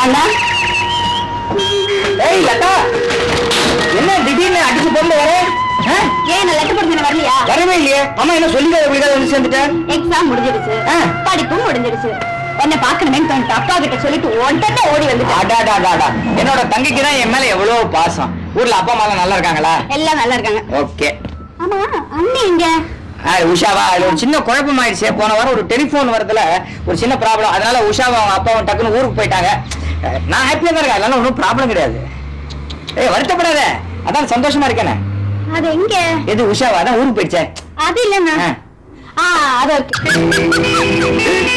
அண்ணா ஏய் லதா என்ன திடீர்னு அடிச்சு பொருள் வர ஆ? ஏன் நான் லெட்டர் போட்டு வரலையா வரவே இல்லையே அம்மா என்ன சொல்லிக்காத விழுக்காத வந்து சேர்ந்துட்டேன் எக்ஸாம் முடிஞ்சிருச்சு ஆ. படிப்பும் முடிஞ்சிருச்சு உன்னை பாக்கணுமே தோணுட்டு அப்பா கிட்ட சொல்லிட்டு ஒன்றை ஓடி வந்துட்டேன் அடாடாடாடா என்னோட தங்கைக்கு தான் என் மேல எவ்வளவு பாசம் ஊர்ல அப்பா அம்மா எல்லாம் நல்லா இருக்காங்களா எல்லாம் நல்லா இருக்காங்க ஓகே ஆமா அண்ணி எங்க உஷாவா அது ஒரு சின்ன குழப்பம் ஆயிடுச்சு போன வாரம் ஒரு டெலிபோன் வரதுல ஒரு சின்ன ப்ராப்ளம் அதனால உஷாவும் அவங்க அப்பாவும் டக்குன்னு ஊருக்கு போயிட்டாங்க அஹ், நான் ஹாப்பியா தான் இருக்கேன் அதனால ஒன்றும் ப்ராப்ளம் கிடையாது ஏய் வருத்தப்படாத அதான் சந்தோஷமா இருக்கேனே அது எங்க எது உஷாவா அதான் ஊருக்கு போயிடுச்சே அது இல்லண்ணா ஆ. ஆ அது இருக்கு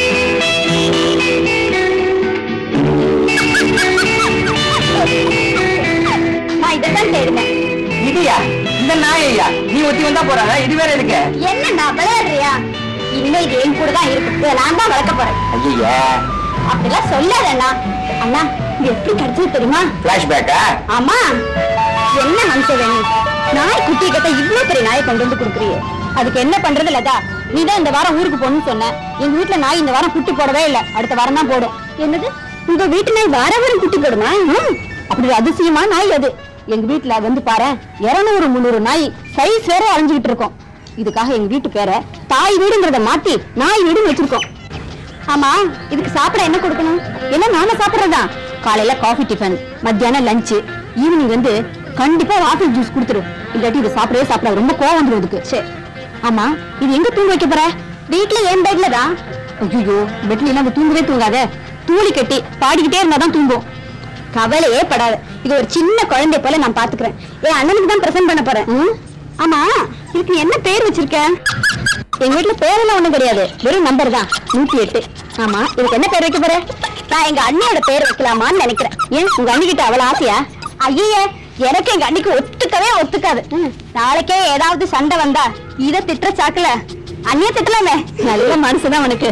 நான் இதைத்தான் தேடுனேன் இதுயா இந்த நாயா நீ ஒத்தி வந்தா போறாங்க இது வேற இருக்கு என்னண்ணா விளையாடுறியா இன்னும் இது என் கூட தான் இருக்கு இதை நான் தான் வளர்க்க போறேன் ஐயா அப்படிலாம் சொல்லாதண்ணா அண்ணா இது எப்படி கிடைச்சது தெரியுமா பிளாஷ்பேக்கா ஆமா என்ன மனுஷன் நாய் குட்டி கிட்ட இவ்ளோ பெரிய நாயை கொண்டு வந்து கொடுக்குறியே அதுக்கு என்ன பண்றது லதா நீ தான் இந்த வாரம் ஊருக்கு போகணும்னு சொன்ன எங்க வீட்ல நாய் இந்த வாரம் குட்டி போடவே இல்ல அடுத்த வாரம் தான் போடும் என்னது உங்க வீட்டு நாய் வார வாரம் குட்டி போடுமா ம், அப்படி ஒரு அதிசயமா நாய் அது எங்க வீட்ல வந்து பாரு இருநூறு முந்நூறு நாய் சைஸ் வேற அழிஞ்சுகிட்டு இருக்கோம் இதுக்காக எங்க வீட்டு பேரை தாய் வீடுங்கிறத மாத்தி நாய் வீடுன்னு வச்சிருக்கோம் ஆமா இதுக்கு சாப்பிட என்ன கொடுக்கணும் என்ன நாம சாப்பிடுறதா காலையில காஃபி டிஃபன் மத்தியானம் லஞ்ச் ஈவினிங் வந்து கண்டிப்பா ஆப்பிள் ஜூஸ் கொடுத்துரு இல்லாட்டி இது சாப்பிடவே சாப்பிட ரொம்ப கோவம் வந்துரும் இதுக்கு சரி ஆமா இது எங்க தூங்க வைக்க போற வீட்ல என் பெட்ல தான் ஐயோ பெட்ல எல்லாம் அது தூங்கவே தூங்காத தூளி கட்டி பாடிக்கிட்டே இருந்தாதான் தூங்கும் கவலையே படாத இது ஒரு சின்ன குழந்தை போல நான் பாத்துக்கிறேன் என் அண்ணனுக்கு தான் பிரசன்ட் பண்ண போறேன் ம்? ஆமா இதுக்கு என்ன பேர் வச்சிருக்க எங்க வீட்ல பேரெல்லாம் ஒண்ணும் கிடையாது வெறும் நம்பர் தான் நூத்தி எட்டு ஆமா இதுக்கு என்ன பேர் வைக்க போற நான் எங்க அண்ணியோட பேர் வைக்கலாமான்னு நினைக்கிறேன் ஏன் உங்க அண்ணி கிட்ட அவ்வளவு ஆசையா ஐயே எனக்கு எங்க அண்ணிக்கு ஒத்துக்கவே ஒத்துக்காது ம், நாளைக்கே ஏதாவது சண்டை வந்தா இத திட்டுற சாக்குல அண்ணிய திட்டலாமே நல்ல மனசுதான் உனக்கு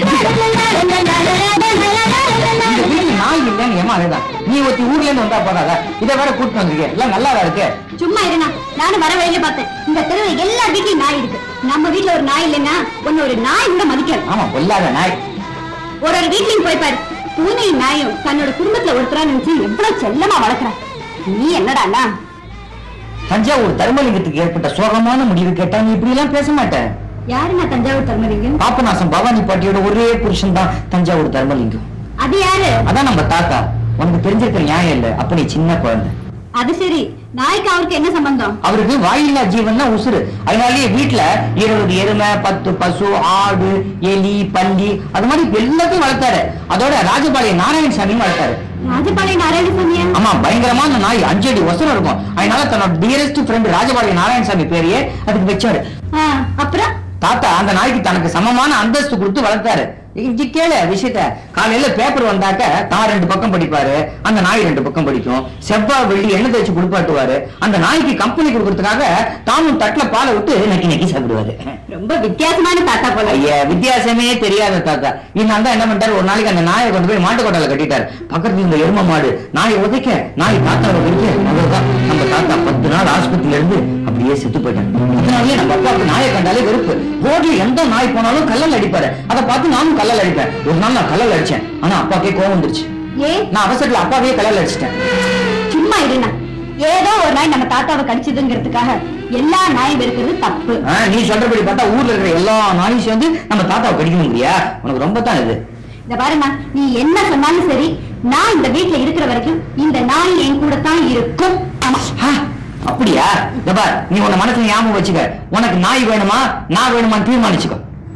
இந்த வீட்டுல நாய் இல்லைன்னு ஏமா அதுதான் நீ ஒத்தி ஊர்ல இருந்து வந்தா போறாதா இதை வேற கூட்டிட்டு வந்திருக்கேன் எல்லாம் நல்லா இருக்கு சும்மா இருண்ணா நானும் வர வழியில பார்த்தேன் இந்த தெருவில் எல்லா வீட்லயும் நாய் இருக்கு நம்ம வீட்ல ஒரு நாய் இல்லைன்னா ஒன்னு ஒரு நாய் கூட மதிக்காது ஆமா கொல்லாத நாய் ஒரு ஒரு வீட்லயும் போய் பாரு பூனையும் நாயும் தன்னோட குடும்பத்துல ஒருத்தரா நினைச்சு எவ்வளவு செல்லமா வளர்க்குற நீ என்னடாண்ணா தஞ்சாவூர் தர்மலிங்கத்துக்கு ஏற்பட்ட சோகமான முடிவு கேட்டா நீ இப்படி எல்லாம் பேச மாட்டேன் யாருண்ணா தஞ்சாவூர் தர்மலிங்கம் பாப்பநாசம் பவானி பாட்டியோட ஒரே புருஷன் தான் தஞ்சாவூர் தர்மலிங்கம் அது யாரு அதான் நம்ம தாத்தா உனக்கு தெரிஞ்சிருக்கிற நியாயம் இல்ல அப்படி சின்ன குழந்தை அது சரி நாய்க்கு அவருக்கு என்ன சம்பந்தம் அவருக்கு வாயில்லா ஜீவன் தான் உசுறு அதனாலயே வீட்டுல இருபது எருமை பத்து பசு ஆடு எலி பல்லி அது மாதிரி எல்லாத்தையும் வளர்த்தாரு அதோட ராஜபாளையம் நாராயணசாமியும் வளர்த்தாரு ராஜபாளையம் நாராயணசாமியா ஆமா பயங்கரமான நாய் அஞ்சு அடி ஒசரம் இருக்கும் அதனால தன்னோட டியரஸ்ட் ஃப்ரெண்ட் ராஜபாளையம் நாராயணசாமி பேரையே அதுக்கு வச்சாரு ஆ, அப்புறம் தாத்தா அந்த நாய்க்கு தனக்கு சமமான அந்தஸ்து கொடுத்து வளர்த்தாரு இங்க கேளு விஷயத்த காலையில பேப்பர் வந்தாக்க தான் ரெண்டு பக்கம் படிப்பாரு அந்த நாய் ரெண்டு பக்கம் படிக்கும் செவ்வாய் வெள்ளி எண்ணெய் தேய்ச்சி குளிப்பாட்டுவாரு அந்த நாய்க்கு கம்பெனி கொடுக்கறதுக்காக தாமும் தட்டுல பாலை விட்டு நக்கி நக்கி சாப்பிடுவாரு ரொம்ப வித்தியாசமான தாத்தா போல ஐயா வித்தியாசமே தெரியாத தாத்தா இதனால தான் என்ன பண்ணிட்டாரு ஒரு நாளைக்கு அந்த நாயை கொண்டு போய் மாட்டு கொட்டால கட்டிட்டாரு பக்கத்துல இந்த எரும மாடு நாயை உதைக்க நாய் தாத்தாவை கடிக்க அவ்வளவுதான் நம்ம தாத்தா பத்து நாள் ஆஸ்பத்திரியில இருந்து அப்படியே செத்து போயிட்டாங்க அதனாலயே நம்ம அப்பாவுக்கு நாயை கண்டாலே வெறுப்பு ரோட்ல எந்த நாய் போனாலும் கல்லல் அடிப்பாரு அதை பார்த்து நானும் கல்லல் அடிப்பேன் ஒரு நாள் நான் கல்லல் அடிச்சேன் ஆனா அப்பாக்கே கோவம் வந்துருச்சு ஏ நான் அவசரத்துல அப்பாவே கல்லல் அடிச்சிட்டேன் சும்மா இருண்ணா ஏதோ ஒரு நாய் நம்ம தாத்தாவை கடிச்சதுங்கிறதுக்காக எல்லா நாயும் இருக்கிறது தப்பு ஆ, நீ சொல்றபடி பார்த்தா ஊர்ல இருக்கிற எல்லா நாயும் சேர்ந்து நம்ம தாத்தாவை கடிக்கணும் முடியா உனக்கு ரொம்ப தான் இது இந்த பாருமா நீ என்ன சொன்னாலும் சரி நான் இந்த வீட்ல இருக்கிற வரைக்கும் இந்த நாய் என் கூட தான் இருக்கும் ஆமா ஆ, அப்படியா இந்த பார் நீ உன்னை மனசுல ஞாபகம் வச்சுக்க உனக்கு நாய் வேணுமா நான் வேணுமான்னு தீர்மானிச்சுக்கோ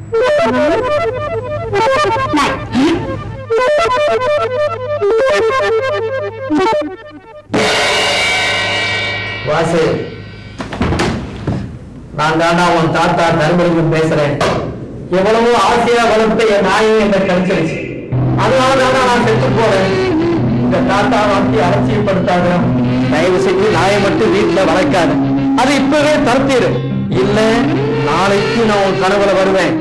நாய் வாசு நான் தாண்டா உன் தாத்தா தர்மலிங்கம் பேசுறேன் எவ்வளவோ ஆசையா வளர்த்த என் நாயை என்னை கடிச்சிருச்சு அதனால தாண்டா நான் செத்து போறேன் இந்த தாத்தா வாத்தி அலட்சியப்படுத்தாத தயவு செஞ்சு நாயை மட்டும் வீட்டுல வளர்க்காத அது இப்பவே தடுத்திரு இல்ல நாளைக்கு நான் உன் கனவுல வருவேன்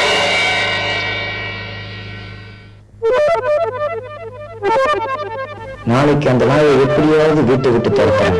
நாளைக்கு அந்த நாயை எப்படியாவது வீட்டை விட்டு தடுப்பேன்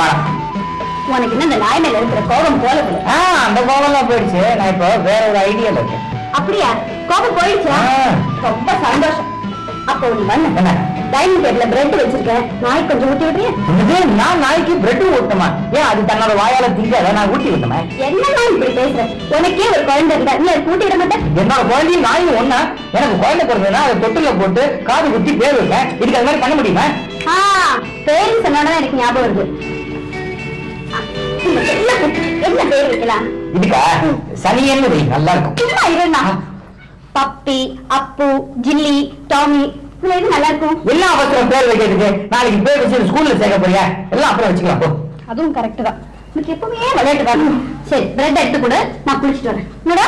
வாழாம் உனக்கு என்ன இந்த நாய் மேல இருக்கிற கோபம் போல போல ஆ அந்த கோவம்லாம் போயிடுச்சு நான் இப்போ வேற ஒரு ஐடியால இருக்கேன் அப்படியா கோபம் போயிடுச்சா ஆ. ரொம்ப சந்தோஷம் அப்போ ஒண்ணு பண்ணு என்ன? டைனிங் டேபிள்ல பிரெட் வச்சிருக்கேன் நாய் கொஞ்சம் ஊட்டி விடுறியா இது நான் நாய்க்கு பிரெட் ஊட்டமா ஏன் அது தன்னோட வாயால திங்காத நான் ஊட்டி விட்டமா என்னமா இப்படி பேசுற உனக்கே ஒரு குழந்தை இருந்தா நீ அதை கூட்டி விட மாட்டேன் என்னோட குழந்தையும் நாயும் ஒண்ணா எனக்கு குழந்தை பிறந்ததுன்னா அதை தொட்டில போட்டு காது குத்தி பேர் வைப்பேன் இதுக்கு அது மாதிரி பண்ண முடியுமா ஆ பேரு சொன்னோட எனக்கு ஞாபகம் வருது ஆ, இந்த செல்ல குட்டி, என்ன பேர் வைக்கலாம் இதுக்கா சனியன்னு வை, நல்லா இருக்கும் சும்மா இருண்ணா பப்பி அப்பு ஜில்லி டாமி இதுல எது நல்லா இருக்கும் எல்லாம் அவசரம் பேர் வைக்கிறதுக்கு நாளைக்கு பேர் வச்சு ஸ்கூல்ல சேர்க்க போறியா எல்லாம் அப்புறம் வச்சுக்கலாம் போ அதுவும் கரெக்ட் தான் உனக்கு எப்பவுமே விளையாட்டு தான் சரி பிரெட் எடுத்து கொடு நான் குளிச்சுட்டு வரேன் என்னடா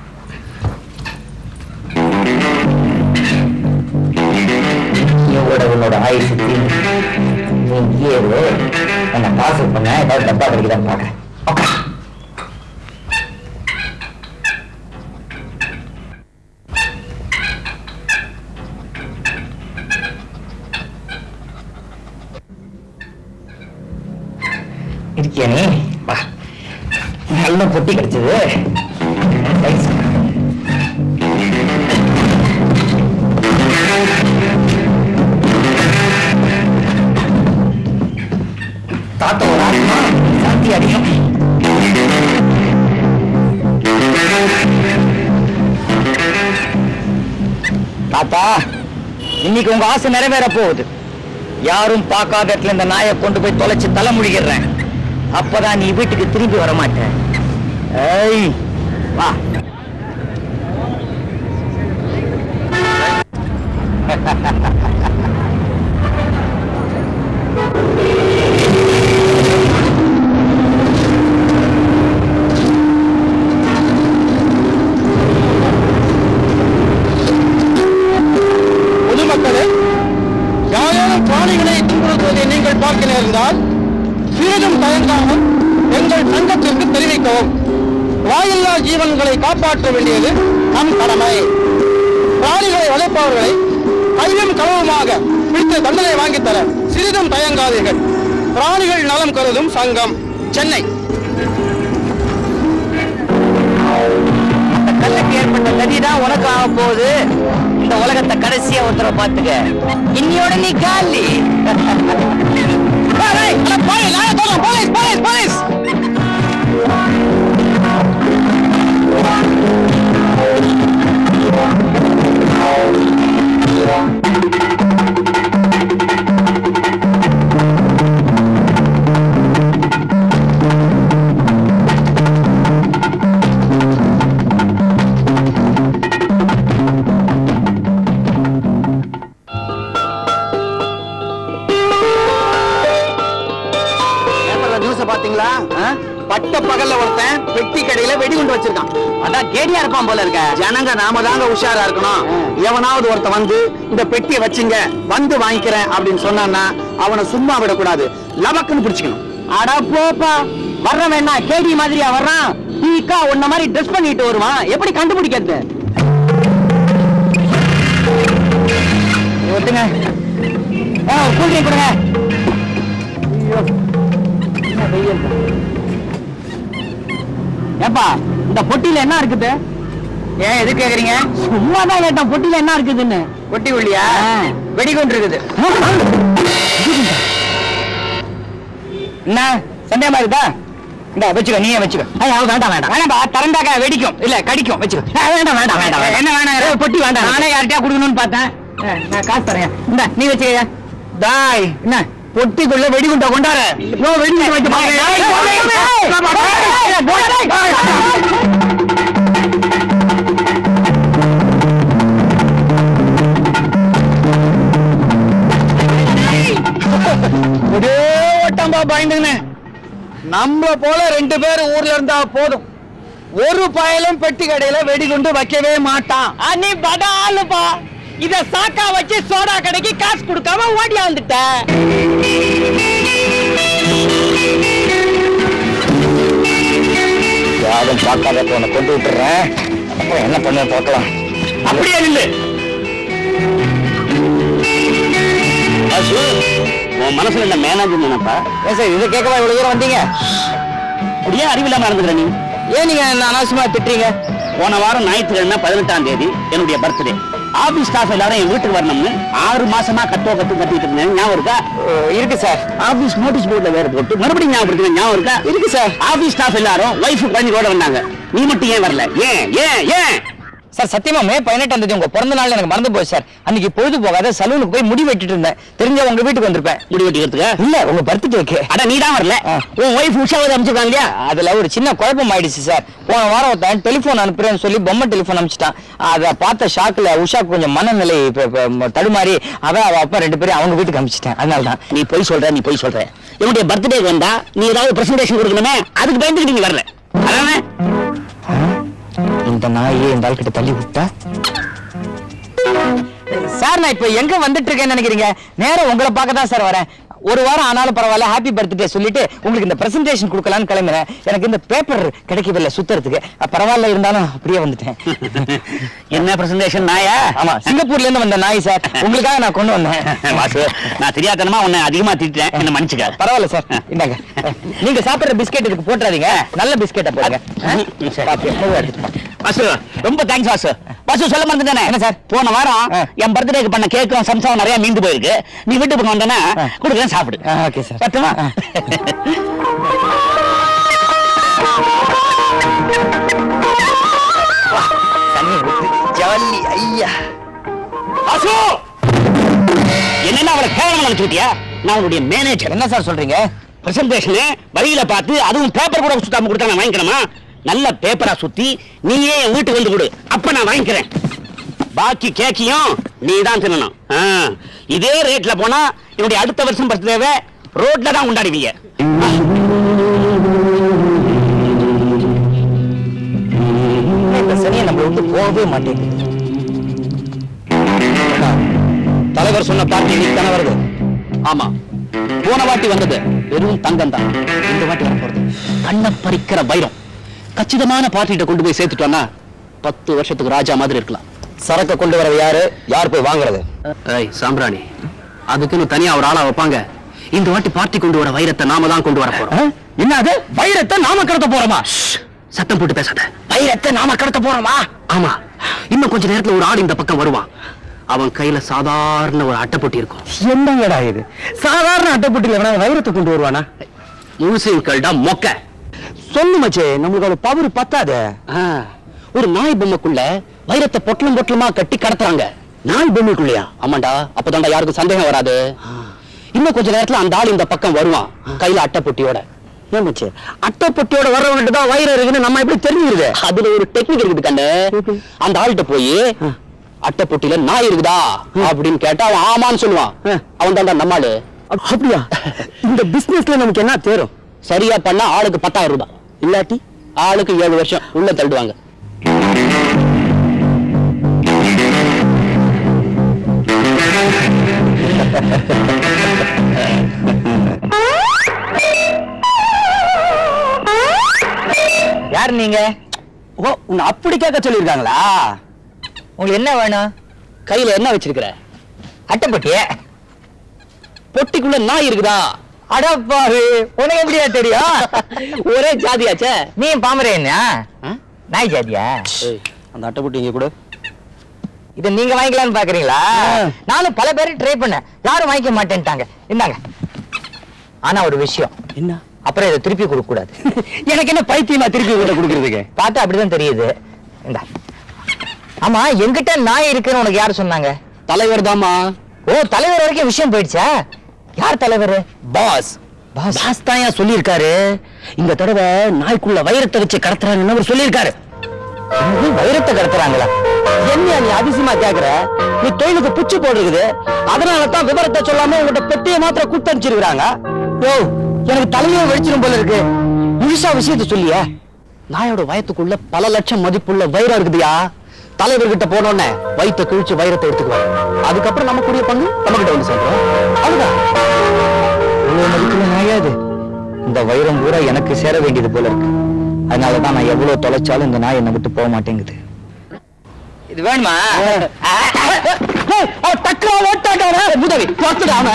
உன்னோட உன்னோட ஆயுசு தீர்ந்து நீ இங்கே இரு. என்ன பாஸ் பண்ண ஏதாவது டப்பா கிடைக்குதான்னு பாக்குறேன் உட்கார். இருக்கியா நீ வா நல்ல பொட்டி கிடைச்சது Thanks. தாத்தாவோட ஆத்மா சாந்தி அடையும் தாத்தா இன்னைக்கு உங்க ஆசை நிறைவேற போகுது யாரும் பார்க்காத இடத்துல இந்த நாயை கொண்டு போய் தொலைச்சு தலை முழுகிடுறேன் அப்பதான் நீ வீட்டுக்கு திரும்பி வர மாட்ட ஏய் வா பொதுமக்களே யாரேனும் பிராணிகளை துன்புறுத்துவதை நீங்கள் பார்க்க நேர்ந்தால் சிறிதும் தயங்காமல் எங்கள் சங்கத்திற்கு தெரிவிக்கவும் வாயில்லா ஜீவன்களை காப்பாற்ற வேண்டியது நம் கடமை பிராணிகளை வளர்ப்பவர்களை கையும் களவுமாக பிடித்து தண்டனை வாங்கித் தர சிறிதும் தயங்காதீர்கள் பிராணிகள் நலம் கருதும் சங்கம் சென்னை அந்த கல்லுக்கு ஏற்பட்ட கதிதான் உனக்கு ஆக போகுது இந்த உலகத்தை கடைசியா ஒருத்தர பாத்துக்க இன்னியோட நீ காலி போலீஸ் போலீஸ் போலீஸ் நியூஸ பாத்தீங்களா பட்ட பகல்ல ஒருத்தன் பெட்டி கடையில வெடிகுண்டு வச்சிருக்கான் அதான் கேடியா இருப்பான் போல இருக்க ஜனங்க நாம தாங்க உஷாரா இருக்கணும் எவனாவது ஒருத்தன் வந்து இந்த பெட்டியை வச்சுங்க வந்து வாங்கிக்கிறேன் அப்படின்னு சொன்னான்னா அவனை சும்மா விடக்கூடாது லபக்குன்னு பிடிச்சுக்கணும் அட போப்பா வர்றவன் என்ன கேடி மாதிரியா வர்றான் டீக்கா உன்ன மாதிரி ட்ரெஸ் பண்ணிட்டு வருவான் எப்படி கண்டுபிடிக்கிறது ஒத்துங்க கூட்டிங் கொடுங்க ஐயோ, என்ன வெயில். ஏப்பா இந்த பொட்டியில என்ன இருக்குது ஏன் எது கேக்குறீங்க சும்மா தான் கேட்டேன் பொட்டியில என்ன இருக்குதுன்னு கொட்டி உள்ளியா வெடிகுண்டு இருக்குது என்ன சந்தேகமா இருக்குதா இந்த வச்சுக்கோ நீயே வச்சுக்கோ ஐயா வேண்டாம் வேண்டாம் வேண்டாம்பா திறந்தாக்க வெடிக்கும் இல்ல கடிக்கும் வச்சுக்கோ ஆ, வேண்டாம் வேண்டாம் வேண்டாம் என்ன வேணாம் பொட்டி வேண்டாம் நானே யார்கிட்டயா கொடுக்கணும்னு பார்த்தேன் ஆ, நான் காசு தரேன் இந்த நீ வச்சுக்க தாய் என்ன பொட்டிக்குள்ள வெடிகுண்ட கொண்டார நோ வெடிகுண்ட வச்சு ஒரே ஓட்டம்பா பயந்துங்கண்ணே நம்மள போல ரெண்டு பேர் ஊர்ல இருந்தா போதும் ஒரு பயலும் பெட்டி கடையில வெடிகுண்டு வைக்கவே மாட்டான் நீ படாலுப்பா இத சாக்கா வச்சு சோடா கடைக்கு காசு கொடுக்காம ஓடி வந்துட்ட யாரும் பார்க்காத உன்னை கொண்டு விட்டுறேன் அப்புறம் என்ன பண்ண பார்க்கலாம் அப்படியே நில்லு அசு உன் மனசுல என்ன மேனேஜ் நினைப்பா ஏன் சார் இதை கேட்கவா இவ்வளவு தூரம் வந்தீங்க அப்படியே அறிவில்லாம நடந்துக்கிற நீ ஏன் நீங்க என்ன அனாவசியமா திட்டுறீங்க போன வாரம் ஞாயிற்றுக்கிழமை பதினெட்டாம் தேதி என்னுடைய பர்த்டே ஆபீஸ் ஸ்டாஃப் எல்லாரும் என் வீட்டுக்கு வரணும்னு ஆறு மாசமா கத்தோ கத்து கத்திட்டு இருந்தேன் ஞாபகம் இருக்கா அஹ், இருக்கு சார் ஆபீஸ் நோட்டீஸ் போர்டுல வேற போட்டு மறுபடியும் ஞாபகம் ஞாபகம் இருக்கா இருக்கு சார் ஆபீஸ் ஸ்டாஃப் எல்லாரும் ஒய்ஃப் குழந்தையோட வந்தாங்க நீ மட்டும் ஏன் வரல ஏன் ஏன் ஏன் சார் சத்தியமா மே பதினெட்டாம் தேதி உங்க பிறந்த நாள் எனக்கு மறந்து போச்சு சார் அன்னைக்கு பொழுது போகாத சலூனுக்கு போய் முடி வெட்டிட்டு இருந்தேன் தெரிஞ்ச உங்க வீட்டுக்கு வந்திருப்பேன் முடி வெட்டிக்கிறதுக்கு இல்ல உங்க பர்த்டேக்கு அட நீ தான் வரல ஆ. உன் ஒய்ஃப் உஷாவது அமைச்சிருக்காங்க இல்லையா அதுல ஒரு சின்ன குழப்பம் ஆயிடுச்சு சார் போன வாரம் ஒருத்தன் டெலிபோன் அனுப்புறேன்னு சொல்லி பொம்மை டெலிபோன் அனுப்பிச்சிட்டான் அதை பார்த்த ஷாக்ல உஷா கொஞ்சம் மனநிலை இப்ப- இப்ப ம- தடுமாறி அதான் அவ அப்பா ரெண்டு பேரும் அவங்க வீட்டுக்கு அனுப்பிச்சிட்டேன் அதனால தான் நீ போய் சொல்ற நீ போய் சொல்ற என்னுடைய பர்த்டேக்கு வந்தா நீ ஏதாவது பிரசன்டேஷன் கொடுக்கணுமே அதுக்கு பயந்துட்டு நீ வரல அதானே இந்த நாயே இந்த ஆள்கிட்ட தள்ளி விட்டா சார் நான் இப்ப எங்க வந்துட்டு இருக்கேன்னு நினைக்கிறீங்க நேரம் உங்களை பார்க்க தான் சார் வரேன் ஒரு வாரம் ஆனாலும் பரவாயில்ல ஹாப்பி பர்த்டே சொல்லிட்டு உங்களுக்கு இந்த பிரசன்டேஷன் கொடுக்கலாம்னு கிளம்பினேன் எனக்கு இந்த பேப்பர் கிடைக்கவில்லை சுத்துறதுக்கு அஹ், பரவாயில்ல இருந்தாலும் அப்படியே வந்துட்டேன் என்ன பிரசன்டேஷன் நாயா ஆமா சிங்கப்பூர்ல இருந்து வந்த நாய் சார் உங்களுக்காக நான் கொண்டு வந்தேன் வாசு நான் தெரியாதனமா உன்னை அதிகமா திட்டேன் என்ன மன்னிச்சுக்க பரவாயில்ல சார் இந்தாங்க நீங்க சாப்பிடுற பிஸ்கெட் இதுக்கு போட்டுறாதீங்க நல்ல பிஸ்கெட்டை போடுங்க சரி. பாத்து, மெதுவா எடுத்துட்டு போ. வாசு ரொம்ப தேங்க்ஸ் வாசு வாசு சொல்ல மறந்துட்டானே என்ன சார்? போன வாரம் ஆ. என் பர்த்டேக்கு பண்ண கேக்கும் சம்சாவும் நிறைய மீந்து போயிருக்கு நீ வீட்டு பக்கம் வந்தனா ஆ. கொடுக்குறேன் சாப்பிடு ஆ, ஓகே சார். பட்டுமா ஆ. தண்ணி ஊத்து ஜாலி ஐயா வாசு என்னன்னா அவளை கேவலம் நினைச்சுட்டியா நான் உன்னுடைய மேனேஜர் என்ன சார் சொல்றீங்க பிரசன்டேஷன் வழியில பார்த்து அதுவும் பேப்பர் கூட சுத்தாம கொடுத்தா நான் வாங்கிக்கணுமா நல்ல பேப்பரா சுத்தி நீயே என் வீட்டுக்கு வந்து கொடு அப்ப நான் வாங்கிக்கிறேன் பாக்கி கேக்கையும் நீ தான் தின்னணும் ஆ, இதே ரேட்ல போனா என்னுடைய அடுத்த வருஷம் பர்த்டேவை ரோட்ல தான் கொண்டாடுவீங்க இந்த சனியை நம்மளை விட்டு போகவே மாட்டேங்குது தலைவர் சொன்ன பார்ட்டி இன்னைக்கு தானே வருது ஆமா போன வாட்டி வந்தது வெறும் தங்கம் தான் இந்த வாட்டி வர போறது கண்ணை பறிக்கிற வைரம் கச்சிதமான பார்ட்டிகிட்ட கொண்டு போய் சேர்த்துட்டோம்னா பத்து வருஷத்துக்கு ராஜா மாதிரி இருக்கலாம் சரக்க கொண்டு வரது யாரு யார் போய் வாங்குறது ஏய் சாம்பிராணி அதுக்குன்னு தனியா ஒரு ஆளா வைப்பாங்க இந்த வாட்டி பார்ட்டி கொண்டு வர வைரத்தை நாம தான் கொண்டு வர போறோம் என்ன அது வைரத்தை நாம கடத்த போறோமா சத்தம் போட்டு பேசாத வைரத்தை நாம கடத்த போறோமா ஆமா இன்னும் கொஞ்ச நேரத்துல ஒரு ஆள் இந்த பக்கம் வருவான் அவன் கையில சாதாரண ஒரு அட்டைப்பொட்டி இருக்கும் என்னங்கடா இது சாதாரண அட்டைப்பட்டியில் வேணா வைரத்தை கொண்டு வருவானா முழுசையும் கல்டா மொக்க சொல்லு மச்சே நம்மளுக்கு அவ்வளவு பவர் பத்தாதே ஆ, ஒரு நாய் பொம்மைக்குள்ள வைரத்தை பொட்டலம் பொட்டலமா கட்டி கடத்துறாங்க நாய் பொம்மைக்குள்ளயா ஆமாண்டா அப்பதான்டா யாருக்கும் சந்தேகம் வராது இன்னும் கொஞ்ச நேரத்துல அந்த ஆள் இந்த பக்கம் வருவான் கையில அட்டை பொட்டியோட ஏன் மச்சே அட்டைப்பட்டியோட வர்றவங்கிட்ட தான் வைரம் இருக்குன்னு நம்ம எப்படி தெரிஞ்சுக்கிறது அதுல ஒரு டெக்னிக் இருக்குது கண்ணு அந்த ஆள்கிட்ட போய் அட்டை பொட்டியில நாய் இருக்குதா அப்படின்னு கேட்டா அவன் ஆமான்னு சொல்லுவான் ஆ. அவன் தான்டா நம்மாளு அப்படியா இந்த பிசினஸ்ல நமக்கு என்ன தேரும் சரியா பண்ணா ஆளுக்கு பத்தாயிரம் ரூபாய் இல்லாட்டி ஆளுக்கு ஏழு வருஷம் உள்ள தள்ளுவாங்க யார் நீங்க ஓ உன்னை அப்படி கேட்க சொல்லியிருக்காங்களா உங்களுக்கு என்ன வேணும் கையில என்ன வச்சிருக்கிற அட்டைப்பட்டிய பொட்டிக்குள்ள நாய் இருக்குதா அடப்பாரு உனக்கு எப்படியா தெரியும் ஒரே ஜாதியாச்சே நீ பாமரேன்னா ஆ? நாய் ஜாதியா அந்த அட்டை பொட்டி இங்க கூட இத நீங்க வாங்கிக்கலாம்னு பாக்குறீங்களா நானும் பல பேர் ட்ரை பண்ணேன் யாரும் வாங்கிக்க மாட்டேன்ட்டாங்க இந்தாங்க ஆனா ஒரு விஷயம் என்ன அப்புறம் இதை திருப்பி கொடுக்க கூடாது எனக்கு என்ன பைத்தியமா திருப்பி கூட கொடுக்கறதுக்கு பார்த்தா அப்படிதான் தெரியுது இந்தா ஆமா என்கிட்ட நாய் இருக்குன்னு உனக்கு யார் சொன்னாங்க தலைவர் தாமா ஓ தலைவர் வரைக்கும் விஷயம் போயிடுச்சா யார் தலைவர் பாஸ் பாஸ் பாஸ் தான் ஏன் சொல்லியிருக்காரு இந்த தடவை நாய்க்குள்ள வைரத்தை வச்சு கடத்துறாங்கன்னு அவர் சொல்லியிருக்காரு என்னது, வைரத்தை கடத்துறாங்களா என்ன நீ அதிசயமா கேக்குற நீ தொழிலுக்கு புச்சு போடுறது அதனால தான் விவரத்தை சொல்லாம உங்ககிட்ட பெட்டியை மாத்திரம் கூட்டு அனுப்பிச்சிருக்காங்க ஓ எனக்கு தலையே வெடிச்சிரும் போல இருக்கு முழுசா விஷயத்த சொல்லிய நாயோட வயத்துக்குள்ள பல லட்சம் மதிப்புள்ள வைரம் இருக்குதுயா தலைவர்கிட்ட போனோடனே வயித்தை கிழிச்சு வைரத்தை எடுத்துக்குவாங்க அதுக்கப்புறம் நமக்குரிய பங்கு நம்ம கிட்ட வந்து சேர்க்கிறோம் அதுதான் இவ்வளவு மதிப்புள்ள நாயா இது இந்த வைரம் பூரா எனக்கு சேர வேண்டியது போல இருக்கு அதனாலதான் நான் எவ்வளவு தொலைச்சாலும் இந்த நாய் என்னை விட்டு போக மாட்டேங்குது இது வேணுமா டக்குனு ஓட்டாட்டான உதவி பார்த்துடாம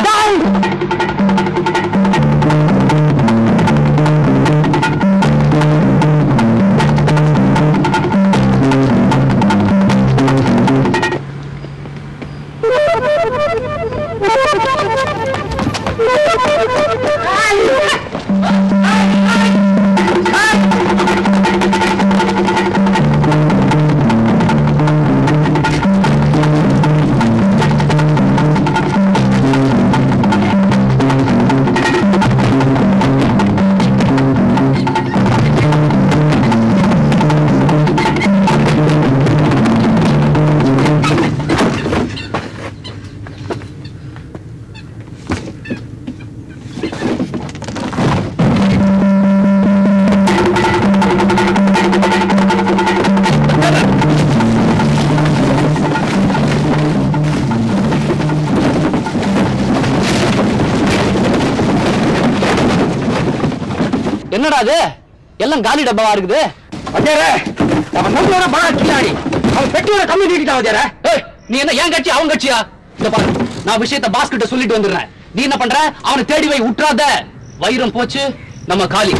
என்னடா அது எல்லாம் காலி டப்பாவா இருக்குது அஜயரே அவன் நம்மளோட பண கில்லாடி அவன் பெட்டியோட கம்மி நீட்டிட்டான் அஜயரே ஏய் நீ என்ன என் கட்சி அவன் கட்சியா இந்த பாரு நான் விஷயத்த பாஸ் கிட்ட சொல்லிட்டு வந்துடுறேன் நீ என்ன பண்ற அவனை தேடி வை விட்டுறாத வைரம் போச்சு நம்ம காலி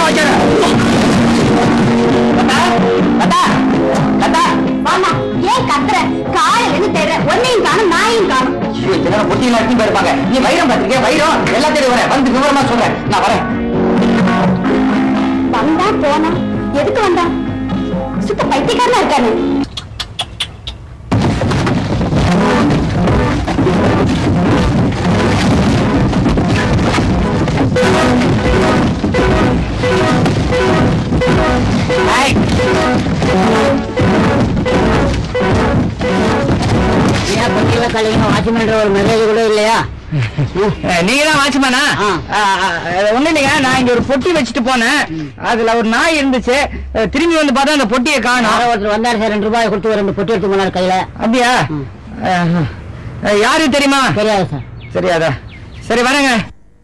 வாமா ஏன் கத்துற காலையில இருந்து தேடுற ஒன்னையும் காணும் நாயும் காணும் பொட்டியில் அடிச்சு போயிருப்பாங்க நீ வைரம் பார்த்திருக்கே வைரம் எல்லாத்தையும் வரேன் வந்து விவரமா சொல்றேன் நான் வரேன் வந்தா போனா எதுக்கு வந்தான் சுத்த பைத்தியக்காரனா இருக்கானு ஏன் பொட்டியில கலையும் வாட்ச்மேன் ஒரு மெசேஜ் கூட இல்லையா நீங்க தான் வாட்ச்மேனா ஆ. ஒண்ணு இல்லைங்க நான் இங்க ஒரு பொட்டி வச்சுட்டு போனேன் அதுல ஒரு நாய் இருந்துச்சு அஹ், திரும்பி வந்து பார்த்தா அந்த பொட்டியை யாரோ காணும் ஒருத்தர் வந்தாரு சார் ரெண்டு ரூபாய் கொடுத்து ஒரு ரெண்டு பொட்டி எடுத்து போனார் கையில அப்படியா ம். அஹ், அஹ், யாரு தெரியுமா தெரியாது சார் சரியாதா சரி வரேங்க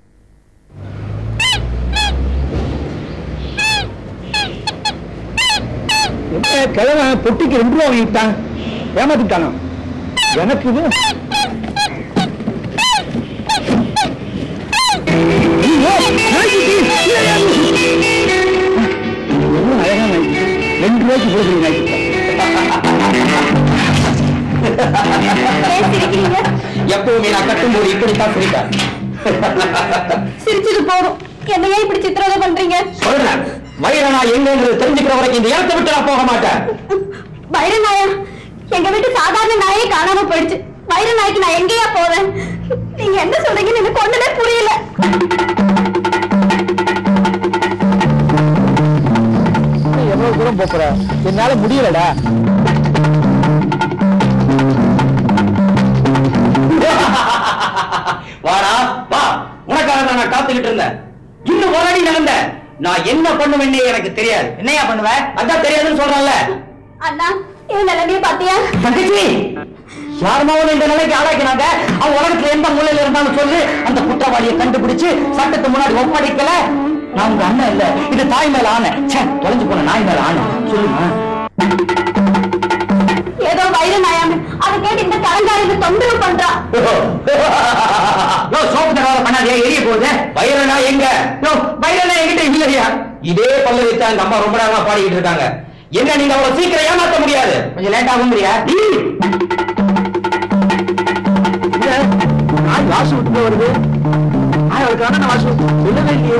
கிழமை பொட்டிக்கு ரெண்டு ரூபா வாங்கிட்டான் ஏமாத்திட்டானா எனக்கு இது ஐயோ, நாய்க்குட்டி, எவ்வளவு அழகான நாய்க்குட்டி. ரெண்டு ரூபாய்க்கு கொடுக்குறீங்க நாய்க்குட்டி. ஏன் சிரிக்கிறீங்க எப்பவுமே நான் கட்டும்போது இப்படித்தான் சிரிப்பேன் சிரிச்சது போதும் என்னையே இப்படி சித்திரவதை பண்றீங்க சொல்றேன் வைரனா எங்கங்கிறது தெரிஞ்சுக்கிற வரைக்கும் இந்த இடத்தை விட்டு நான் போக மாட்டேன் வைர நாயா எங்க வீட்டு சாதாரண நாயே காணாம போயிடுச்சு வைர நாய்க்கு நான் எங்கேயா போவேன் நீங்க என்ன சொல்றீங்கன்னு எனக்கு ஒண்ணுமே புரியல எவ்வளவு தூரம் போற என்னால முடியலடா வாடா வா உனக்காக தான் நான் காத்துக்கிட்டு இருந்தேன் இன்னும் ஒரு அடி நடந்த நான் என்ன பண்ணுவேன்னே எனக்கு தெரியாது என்னையா பண்ணுவ அதான் தெரியாதுன்னு சொல்றேன்ல அண்ணா என் நிலைமைய பாத்தியா தங்கச்சி யாருமாவும் இந்த நிலைக்கு ஆளாக்கினாங்க அவன் உலகத்துல எந்த மூலையில இருந்தாலும் சொல்லு அந்த குற்றவாளியை கண்டுபிடிச்சு சட்டத்து முன்னாடி ஒப்படைக்கல நான் உங்க அண்ணன் இல்ல இது தாய் மேல ஆன ச்சே தொலைஞ்சு போன நாய் மேல ஆன சொல்லுமா ஏதோ வைர நாயாம அதை கேட்டு இந்த கலங்காரிக்கு தொந்தரவு பண்றான் யோ சோப்பு தடவை பண்ணாதே எரிய போகுது வைரனா எங்க யோ வைரனா எங்கிட்ட இல்லையா இதே பல்லு வச்சு அந்த அம்மா ரொம்ப நேரமா பாடிக்கிட்டு இருக்காங்க என்ன நீங்க அவ்வளவு சீக்கிரம் ஏமாத்த முடியாது கொஞ்சம் லேட் ஆகுங்கிறியா நாய் வாசு விட்டு வருது நாய் அவளுக்கு அண்ணன் வாசு சொல்லவே இல்லையே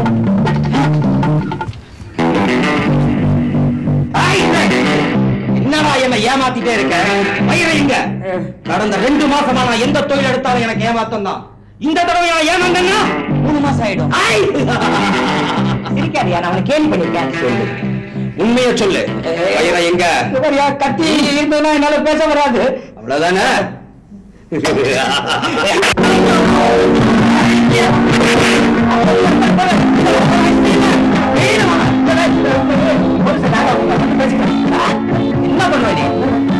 என்னடா என்ன ஏமாத்திட்டே இருக்க வயிறு இங்க கடந்த ரெண்டு மாசமா நான் எந்த தொழில் எடுத்தாலும் எனக்கு ஏமாத்தம் தான் இந்த தடவை நான் ஏமாந்தேன்னா மூணு மாசம் ஆயிடும் சிரிக்காதியா நான் அவனை கேள்வி பண்ணிருக்கேன் சொல்லு உண்மையை சொல்லு வயிறை எங்க இவரியா கத்தி இருந்ததுன்னா என்னால பேச வராது அவ்வளவுதானே என்ன பண்ணுவ நீ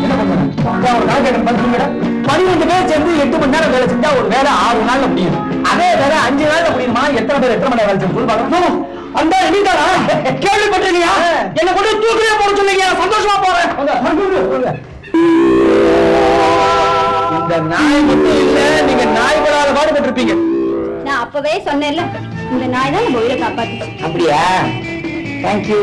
பனிரெண்டு பேர் சேர்ந்து எட்டு மணி நேரம் வேலை செஞ்சா ஒரு வேலை ஆறு நாள்ல முடியும் அதே வேலை அஞ்சு நாள்ல முடியுமா எத்தனை பேர் எத்தனை மணி நேரம் வேலை செஞ்சு சொல்லு பார்க்கலாம் அந்த நீதானா கேள்விப்பட்டிருக்கியா என்ன கொண்டு தூக்கிலே போட சொன்னீங்க சந்தோஷமா போறேன் இந்த நாய் மட்டும் இல்ல நீங்க நாய் படாத பாடுபட்டு இருப்பீங்க நான் அப்பவே சொன்னேன்ல இந்த நாய் தான் நம்ம உயிரை காப்பாத்துச்சு அப்படியா தேங்க்யூ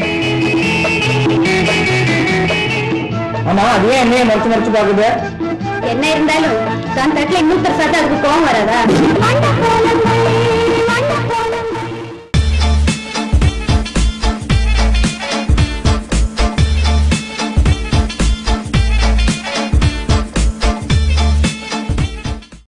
ஆமா அது ஏன் என்னைய மறைச்சு மறைச்சு பாக்குது என்ன இருந்தாலும் தன் தட்டுல இன்னொருத்தர் சாத்தா அதுக்கு கோவம் வராதா